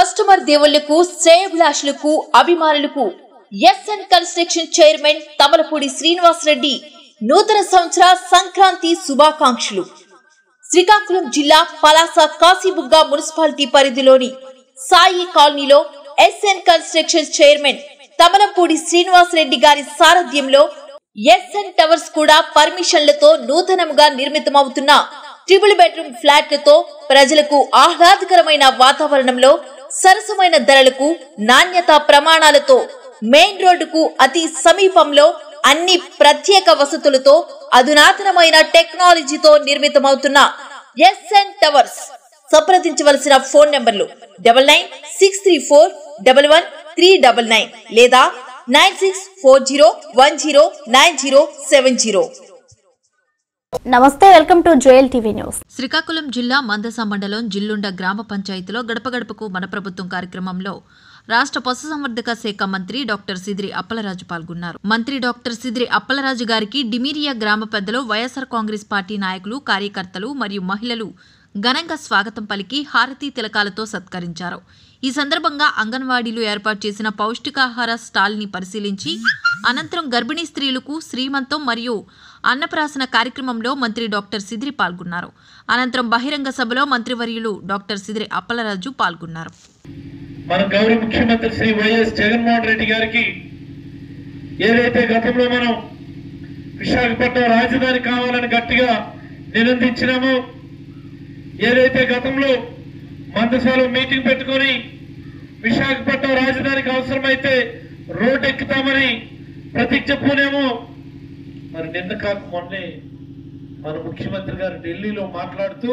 customer దేవుళ్లకు శ్రేయభిలాషులకు అభిమానులకు SN construction chairman Tamalapudi Srinivas Reddy నూతన సంవత్సర సంక్రాంతి శుభాకాంక్షలు శ్రీకాకుళం జిల్లా పలాస కాశీబుగ్గ మున్సిపాలిటీ పరిధిలోని సాయి కాలనీలో SN construction chairman Tamalapudi Srinivas Reddy గారి సారథ్యంలో ఎస్ఎన్ టవర్స్ కూడా పర్మిషన్లతో నూతనంగా నిర్మితమవుతున్న ట్రిపుల్ బెడ్రూమ్ ఫ్లాట్లతో ప్రజలకు ఆహ్లాదకరమైన వాతావరణంలో సరసమైన ధరలకు నాణ్యత ప్రమాణాలతో మెయిన్ రోడ్డుకు అతి సమీపంలో అన్ని ప్రత్యేక వసతులతో అధునాతనమైన టెక్నాలజీతో నిర్మితమవుతున్న ఎస్ఎన్ టవర్స్ సంప్రదించవలసిన ఫోన్ నంబర్లు double nine six three four double one three double nine లేదా nine six four zero one zero nine zero seven zero నమస్తే welcome to Joel TV news Srikakulam జిల్లా మందస మండలం జిల్లుండ గ్రామ పంచాయతీలో గడప గడపకు మన ప్రభుత్వం కార్యక్రమంలో రాష్ట్ర పశుసంవర్ధక శాఖ మంత్రి డాక్టర్ సిద్రి అప్పలరాజు పాల్గొన్నారు మంత్రి డాక్టర్ సిద్రి అప్పలరాజు గారికి డిమిరియా గ్రామ పెద్దలు వైఎస్ఆర్ కాంగ్రెస్ పార్టీ నాయకులు కార్యకర్తలు మరియు మహిళలు ఘనంగా స్వాగతం పలికి హారతీ తిలకాలతో సత్కరించారు ఈ సందర్భంగా అంగన్వాడీలు ఏర్పాటు చేసిన పౌష్టికాహార స్టాల్ని పరిశీలించి అనంతరం గర్భిణీ స్త్రీలకు శ్రీమంతం మరియు అన్నప్రాసన కార్యక్రమంలో మంత్రి డాక్టర్ సిద్రి పాల్గొన్నారు అనంతరం బహిరంగ సభలో మంత్రివర్యులు డాక్టర్ సిద్రి అప్పలరాజు పాల్గొన్నారు మన గౌరవ ముఖ్యమంత్రి శ్రీ వైఎస్ జగన్మోహన్ రెడ్డి గారికి ఏదైతే గతంలో మనం విశాఖపట్నం రాజధాని కావాలని గట్టిగా నినందించినామో ఏదైతే గతంలో మందసాలో మీటింగ్ పెట్టుకొని విశాఖపట్నం రాజధానికి అవసరమైతే రోడ్డు ఎక్కుతామని ప్రతిజ్ఞ పూనేమో మరి నిన్న కాక మొన్నే మన ముఖ్యమంత్రి గారు ఢిల్లీలో మాట్లాడుతూ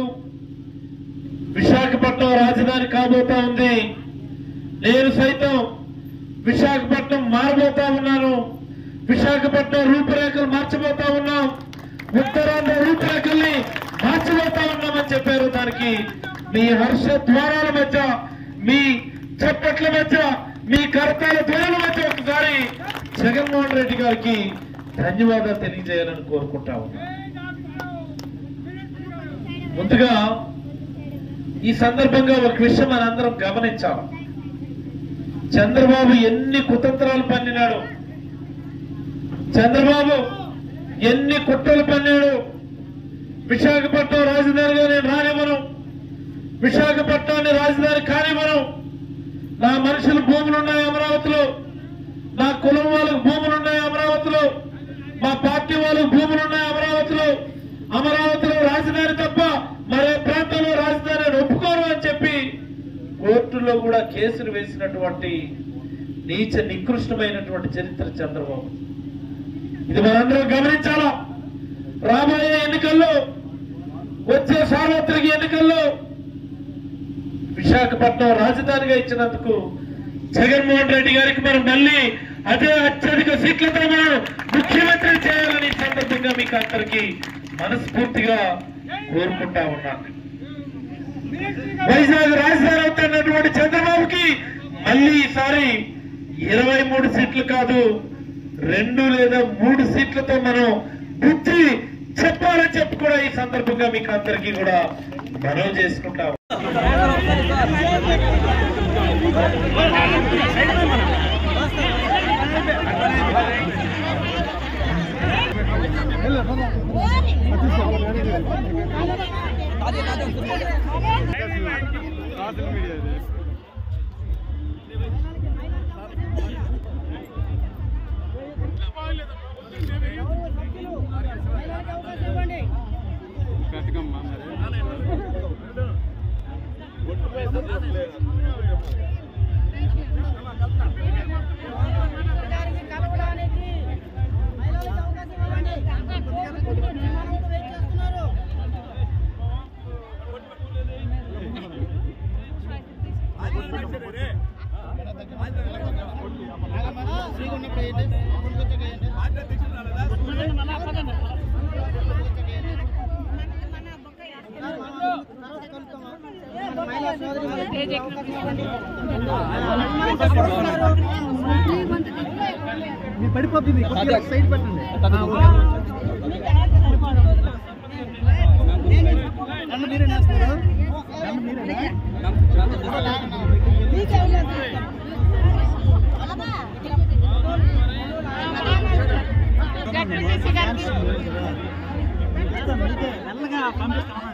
విశాఖపట్నం రాజధాని కాబోతా ఉంది నేను సైతం విశాఖపట్నం మారబోతా ఉన్నాను విశాఖపట్నం రూపురేఖలు మార్చబోతా ఉన్నాం ఉత్తరాంధ్ర రూపురేఖల్ని మార్చబోతా ఉన్నామని చెప్పారు దానికి మీ హర్ష ద్వారాల మధ్య మీ చప్పట్ల మధ్య మీ కర్తాల ధ్వనుల మధ్య ఒకసారి జగన్మోహన్ రెడ్డి గారికి ధన్యవాదాలు తెలియజేయాలని కోరుకుంటా ఉన్నాను ముందుగా ఈ సందర్భంగా ఒక విషయం మనందరం గమనించాలి చంద్రబాబు ఎన్ని కుతంత్రాలు పన్నినాడు చంద్రబాబు ఎన్ని కుట్రలు పన్నాడు విశాఖపట్నం రాజధానిగా నేను రానివ్వను విశాఖపట్నాన్ని రాజధాని కానివ్వను నా మనుషులు భూములు ఉన్నాయి అమరావతిలో నా కులం వాళ్ళకు భూములు ఉన్నాయి అమరావతిలో మా పార్టీ వాళ్ళకు భూములు ఉన్నాయి అమరావతిలో అమరావతిలో రాజధాని తప్ప మరే ప్రాంతంలో రాజధాని అని ఒప్పుకోరు అని చెప్పి కోర్టులో కూడా కేసులు వేసినటువంటి నీచ నికృష్టమైనటువంటి చరిత్ర చంద్రబాబు ఇది మనందరం గమనించాలా రాబోయే ఎన్నికల్లో వచ్చే సార్వత్రిక ఎన్నికల్లో విశాఖపట్నం రాజధానిగా ఇచ్చినందుకు జగన్మోహన్ రెడ్డి గారికి మనం మళ్ళీ అదే అత్యధిక సీట్లతో మనం ముఖ్యమంత్రి చేయాలని ఈ సందర్భంగా మీకు అందరికి మనస్ఫూర్తిగా కోరుకుంటా ఉన్నాను వైజాగ్ రాజధాని అవుతున్నటువంటి చంద్రబాబుకి మళ్ళీ ఈసారి ఇరవై మూడు సీట్లు కాదు రెండు లేదా మూడు సీట్లతో మనం బుద్ధి చెప్పాలని చెప్పి కూడా ఈ సందర్భంగా మీకు అందరికీ కూడా మనవి చేసుకుంటాం పడిపోతుంది కొద్దిగా సైడ్ పెట్టండి నన్ను మీరే నేస్తారు నన్ను మీరేనా మెల్లగా పంపిస్తాను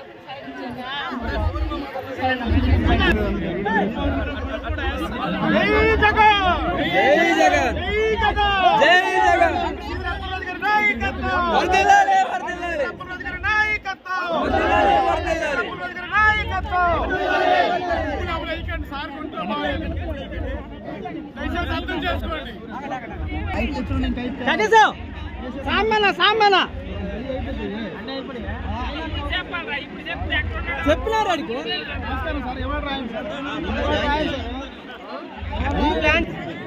కనీసం సామాన సామాన చెప్పినారు అడిగి నమస్కారం సార్ ఎవరు రాయండి సార్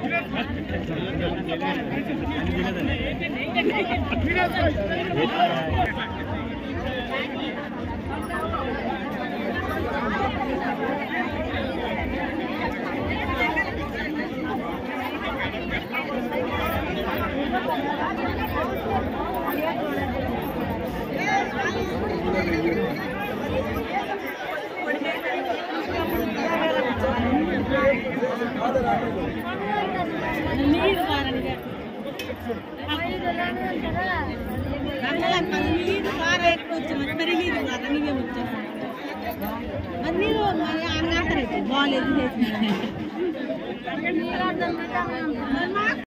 నీరు బాగా ఎక్కువ వచ్చింది మరి నీరు కాదు నీవే వచ్చేసి మరి నీరు మరి అన్నాక బాగాలేదు చేసిన